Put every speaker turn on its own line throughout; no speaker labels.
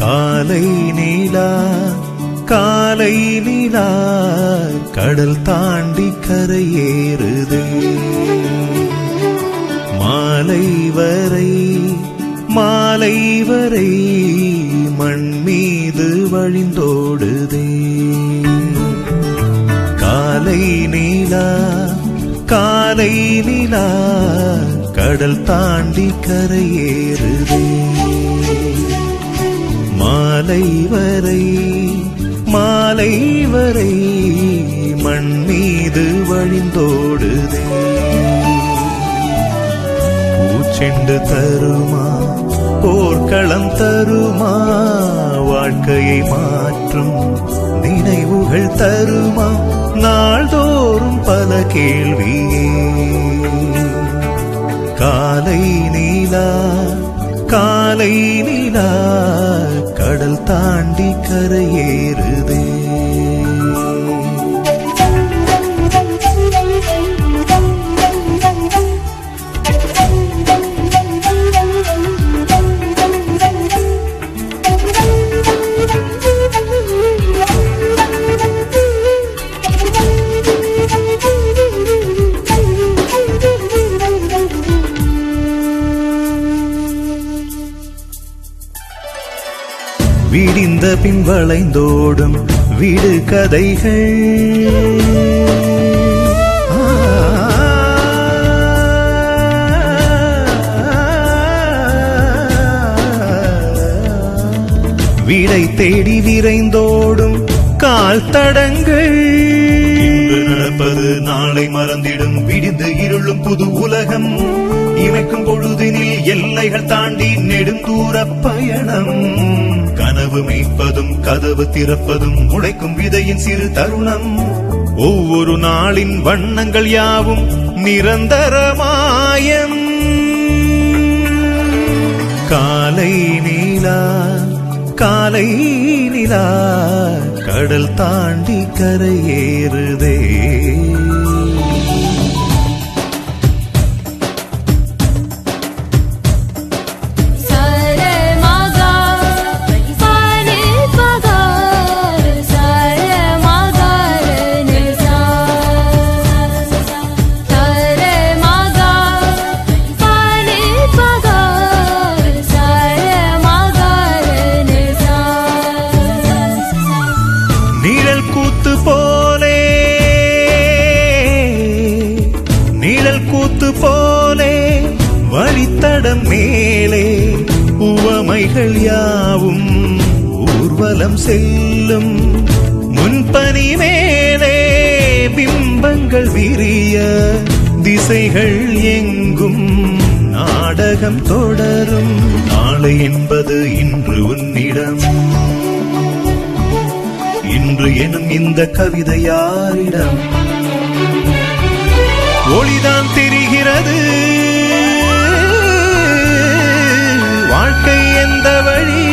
காலை நீலா காலை நீலா கடல் தாண்டி கரையேறுதே மாலை வரை மாலை வரை மண் மீது வழிந்தோடுதே காலை நீலா காலை நீலா கடல் தாண்டி கரையேறுதே மாலை வரை மாலை வரை மண் மீது வழிந்தோடுதே பூச்செண்டு தருமா போர்க்களம் தருமா வாழ்க்கையை மாற்றும் நினைவுகள் தருமா நாள்தோறும் பல கேள்வியே காலை நீலா காலை நீலா கடல் தாண்டி கரையேறுதே விடிந்த பின் வளைந்தோடும் வீடு கதைகள் வீடை தேடி விரைந்தோடும் கால் தடங்கள் இன்று நடப்பது நாளை மறந்திடும் விடிந்து இருளும் புது உலகம் இமைக்கும் பொழுதினில் எல்லைகள் தாண்டி நெடுந்தூர பயணம் கனவு மீட்பதும் கதவு திறப்பதும் உழைக்கும் விதையின் சிறு தருணம் ஒவ்வொரு நாளின் வண்ணங்கள் யாவும் நிரந்தரமாயம் காலை நீலா காலை நிலா கடல் தாண்டி கரையேறுதே
सारे मागार पानी पगार सारे मागार निसार सारे मागार पानी पगार सारे मागार निसार
நிழல் கூத்து போலே நிழல் கூத்து போலே வழித்தடம் மேலே உவமைகள் யாவும் ஊர்வலம் செல்லும் முன்பனி மேலே பிம்பங்கள் விரிய திசைகள் எங்கும் நாடகம் தொடரும் நாளை என்பது இன்று உன்னிடம் இன்று எனும் இந்த கவிதை யாரிடம் ஒளிதான் தெரிகிறது வாழ்க்கை எந்த வழி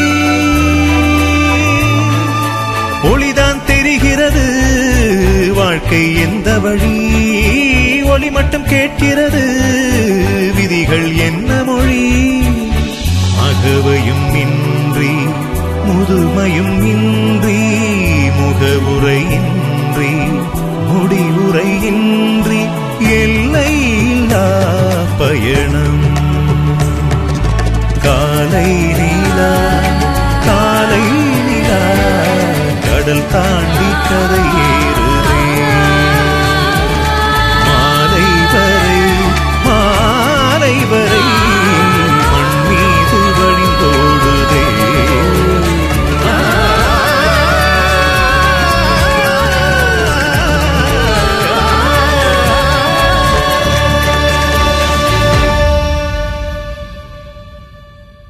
ஒளிதான் தெரிகிறது வாழ்க்கை எந்த வழி ஒளி மட்டும் கேட்கிறது விதிகள் என்ன மொழி அகவையும் இன்றி முதுமையும் இன்றி முகவுரையின்றி முடிவுரையின்றி எல்லையில்லா பயணம் காலை நீலா காலை நீலா கடல் தாண்டி கரையே